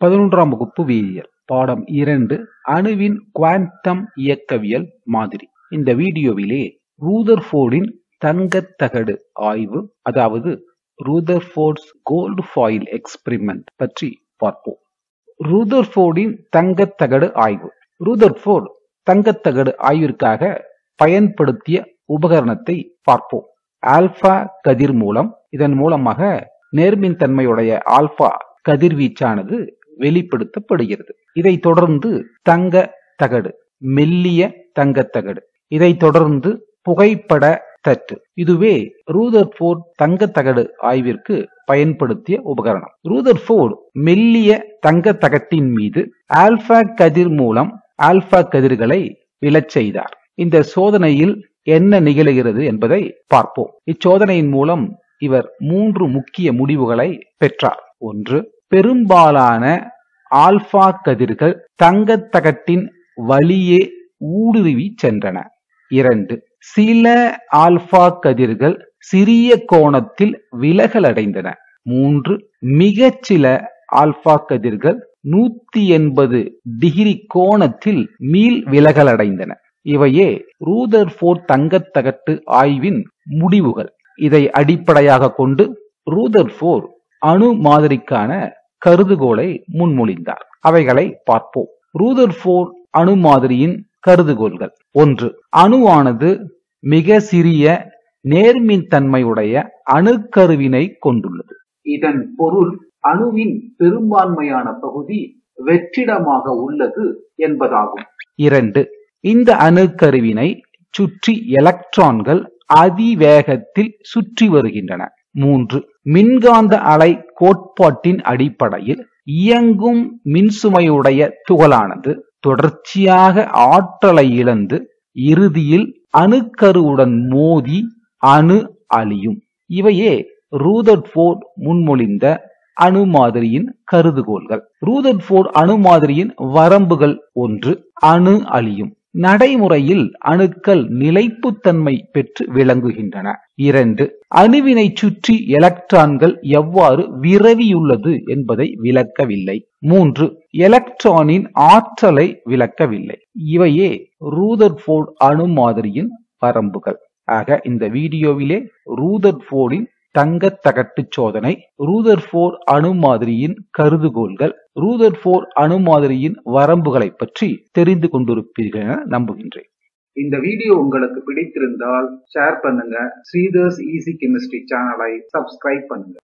பதினொன்றாம் வகுப்பு வேதியியல் பாடம் இரண்டு அணுவின் குவாண்டம் இயக்கவியல் மாதிரி இந்த வீடியோவிலே ரூதர்ஃபோர்டின் தங்கத்தகடு ஆய்வு அதாவது ரூதர்ஃபோர்ட்ஸ் கோல்டு ஃபாயில் எக்ஸ்பிரிமெண்ட் பற்றி பார்ப்போம் ரூதர்ஃபோர்டின் தங்கத்தகடு ஆய்வு ரூதர்ஃபோர்ட் தங்கத்தகடு ஆய்விற்காக பயன்படுத்திய உபகரணத்தை பார்ப்போம் ஆல்பா கதிர் மூலம் இதன் மூலமாக நேர்மின் தன்மையுடைய ஆல்பா கதிர்வீச்சானது வெளிப்படுத்தப்படுகிறது இதைத் தொடர்ந்து தங்க தகடு மெல்லிய தங்கத்தகடு இதைத் தொடர்ந்து புகைப்பட தட்டு இதுவே ரூதர்ஃபோர்ட் தங்கத்தகடு ஆய்விற்கு பயன்படுத்திய உபகரணம் ரூதர்ஃபோர்ட் மெல்லிய தங்க தகட்டின் மீது ஆல்பா கதிர் மூலம் ஆல்பா கதிர்களை விழச் செய்தார் இந்த சோதனையில் என்ன நிகழுகிறது என்பதை பார்ப்போம் இச்சோதனையின் மூலம் இவர் மூன்று முக்கிய முடிவுகளை பெற்றார் ஒன்று பெரும்பாலான ஆல்பா கதிர்கள் தங்கத்தகட்டின் வழியே ஊடுருவி சென்றன இரண்டு சில ஆல்பா கதிர்கள் சிறிய கோணத்தில் விலகல் அடைந்தன மூன்று மிகச்சில ஆல்பா கதிர்கள் நூத்தி எண்பது டிகிரி கோணத்தில் மீள் விலகல் அடைந்தன இவையே ரூதர்ஃபோர்ட் தங்கத்தகட்டு ஆய்வின் முடிவுகள் இதை அடிப்படையாக கொண்டு ரூதர்ஃபோர்ட் அணு மாதிரிக்கான கருதுகோளை முன்மொழிந்தார் அவைகளை பார்ப்போம் ரூதர்ஃபோர்ட் அணு மாதிரியின் கருதுகோள்கள் ஒன்று அணுவானது மிக சிறிய நேர்மின் தன்மையுடைய அணுக்கருவினை கொண்டுள்ளது இதன் பொருள் அணுவின் பெரும்பான்மையான பகுதி வெற்றிடமாக உள்ளது என்பதாகும் இரண்டு இந்த அணுக்கருவினை சுற்றி எலக்ட்ரான்கள் அதிவேகத்தில் சுற்றி வருகின்றன மூன்று மின்காந்த அலை கோட்பாட்டின் அடிப்படையில் இயங்கும் மின்சுமையுடைய துகளானது தொடர்ச்சியாக ஆற்றலை இழந்து இறுதியில் அணுக்கருவுடன் மோதி அணு அழியும் இவையே ரூதர்ஃபோர்ட் முன்மொழிந்த அணு மாதிரியின் கருதுகோள்கள் ரூதர்ஃபோர்ட் அணு மாதிரியின் வரம்புகள் ஒன்று அணு அழியும் நடைமுறையில் அணுக்கள் நிலைப்புத்தன்மை பெற்று விளங்குகின்றன இரண்டு அணுவினை சுற்றி எலக்ட்ரான்கள் எவ்வாறு விரவியுள்ளது என்பதை விளக்கவில்லை மூன்று எலக்ட்ரானின் ஆற்றலை விளக்கவில்லை இவையே ரூதர்ஃபோர்ட் அணு மாதிரியின் வரம்புகள் ஆக இந்த வீடியோவிலே ரூதர்ஃபோர்டின் தங்க தகட்டு சோதனை ரூதர்ஃபோர்ட் அணு மாதிரியின் கருதுகோள்கள் ரூதர்ஃபோர்ட் அணு மாதிரியின் வரம்புகளை பற்றி தெரிந்து கொண்டிருப்பீர்கள் என நம்புகின்றேன் இந்த வீடியோ உங்களுக்கு பிடித்திருந்தால் ஷேர் பண்ணுங்க ஸ்ரீதர்ஸ் ஈஸி கெமிஸ்ட்ரி சேனலை சப்ஸ்கிரைப் பண்ணுங்க